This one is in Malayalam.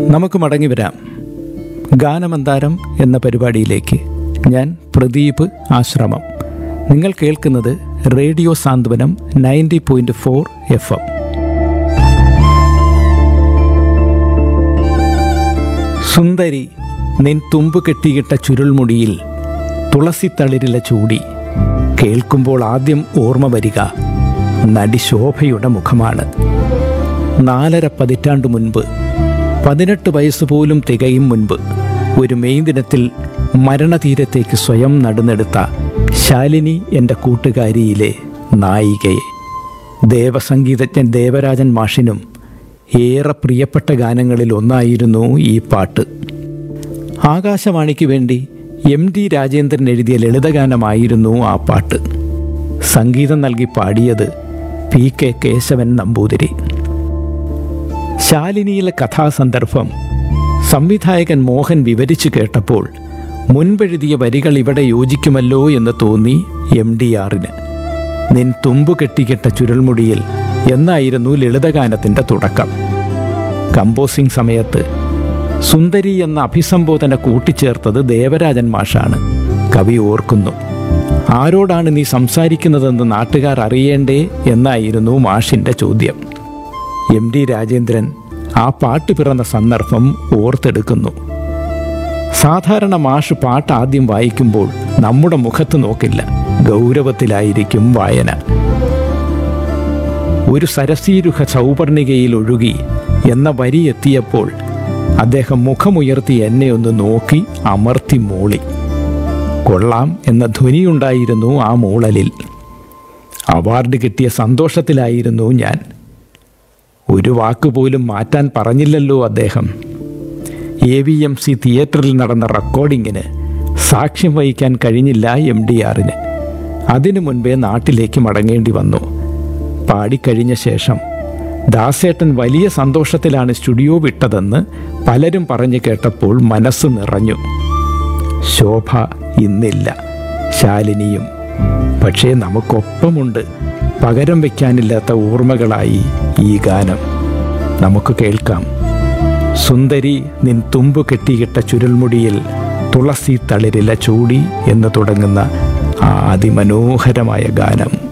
നമുക്ക് മടങ്ങി വരാം ഗാനമന്താരം എന്ന പരിപാടിയിലേക്ക് ഞാൻ പ്രദീപ് ആശ്രമം നിങ്ങൾ കേൾക്കുന്നത് radio Santhwanam ninety point four F M സുന്ദരി നിൻ തുമ്പ് കെട്ടിയിട്ട ചുരുൾമുടിയിൽ തുളസിത്തളിരില ചൂടി കേൾക്കുമ്പോൾ ആദ്യം ഓർമ്മ വരിക നടി ശോഭയുടെ മുഖമാണ് നാലര പതിറ്റാണ്ട് മുൻപ് പതിനെട്ട് വയസ്സ് പോലും തികയും മുൻപ് ഒരു മെയ് ദിനത്തിൽ മരണതീരത്തേക്ക് സ്വയം നടന്നെടുത്ത ശാലിനി എൻ്റെ കൂട്ടുകാരിയിലെ നായികയെ ദേവസംഗീതജ്ഞൻ ദേവരാജൻ മാഷിനും ഏറെ പ്രിയപ്പെട്ട ഗാനങ്ങളിൽ ഒന്നായിരുന്നു ഈ പാട്ട് ആകാശവാണിക്ക് വേണ്ടി എം ഡി രാജേന്ദ്രൻ എഴുതിയ ലളിതഗാനമായിരുന്നു ആ പാട്ട് സംഗീതം നൽകി പാടിയത് പി കെ കേശവൻ നമ്പൂതിരി ശാലിനിയിലെ കഥാസന്ദർഭം സംവിധായകൻ മോഹൻ വിവരിച്ചു കേട്ടപ്പോൾ മുൻപെഴുതിയ വരികൾ ഇവിടെ യോജിക്കുമല്ലോ എന്ന് തോന്നി എം ഡി ആറിന് നിൻ തുമ്പു കെട്ടിക്കെട്ട ചുരുൾമുടിയിൽ എന്നായിരുന്നു ലളിതഗാനത്തിൻ്റെ തുടക്കം കമ്പോസിംഗ് സമയത്ത് സുന്ദരി എന്ന അഭിസംബോധന കൂട്ടിച്ചേർത്തത് ദേവരാജൻ മാഷാണ് കവി ഓർക്കുന്നു ആരോടാണ് നീ സംസാരിക്കുന്നതെന്ന് നാട്ടുകാർ അറിയേണ്ടേ എന്നായിരുന്നു മാഷിൻ്റെ ചോദ്യം എം ഡി രാജേന്ദ്രൻ ആ പാട്ട് പിറന്ന സന്ദർഭം ഓർത്തെടുക്കുന്നു സാധാരണ മാഷ് പാട്ട് ആദ്യം വായിക്കുമ്പോൾ നമ്മുടെ മുഖത്ത് നോക്കില്ല ഗൗരവത്തിലായിരിക്കും വായന ഒരു സരസീരുഹ സൗപർണികയിൽ ഒഴുകി എന്ന വരി എത്തിയപ്പോൾ അദ്ദേഹം മുഖമുയർത്തി എന്നെ ഒന്ന് നോക്കി അമർത്തി മൂളി കൊള്ളാം എന്ന ധ്വനിയുണ്ടായിരുന്നു ആ മൂളലിൽ അവാർഡ് കിട്ടിയ സന്തോഷത്തിലായിരുന്നു ഞാൻ ഒരു വാക്കുപോലും മാറ്റാൻ പറഞ്ഞില്ലല്ലോ അദ്ദേഹം എ വി എം സി തിയേറ്ററിൽ നടന്ന റെക്കോർഡിങ്ങിന് സാക്ഷ്യം വഹിക്കാൻ കഴിഞ്ഞില്ല എം ഡി ആറിന് അതിനു മുൻപേ നാട്ടിലേക്ക് മടങ്ങേണ്ടി വന്നു പാടിക്കഴിഞ്ഞ ശേഷം ദാസേട്ടൻ വലിയ സന്തോഷത്തിലാണ് സ്റ്റുഡിയോ വിട്ടതെന്ന് പലരും പറഞ്ഞു കേട്ടപ്പോൾ മനസ്സ് നിറഞ്ഞു ശോഭ ഇന്നില്ല ശാലിനിയും പക്ഷേ നമുക്കൊപ്പമുണ്ട് പകരം വയ്ക്കാനില്ലാത്ത ഓർമ്മകളായി ഈ ഗാനം നമുക്ക് കേൾക്കാം സുന്ദരി നിൻ തുമ്പ് കെട്ടിയിട്ട ചുരുൾമുടിയിൽ തുളസി തളിരില ചൂടി എന്ന് തുടങ്ങുന്ന ആ അതിമനോഹരമായ ഗാനം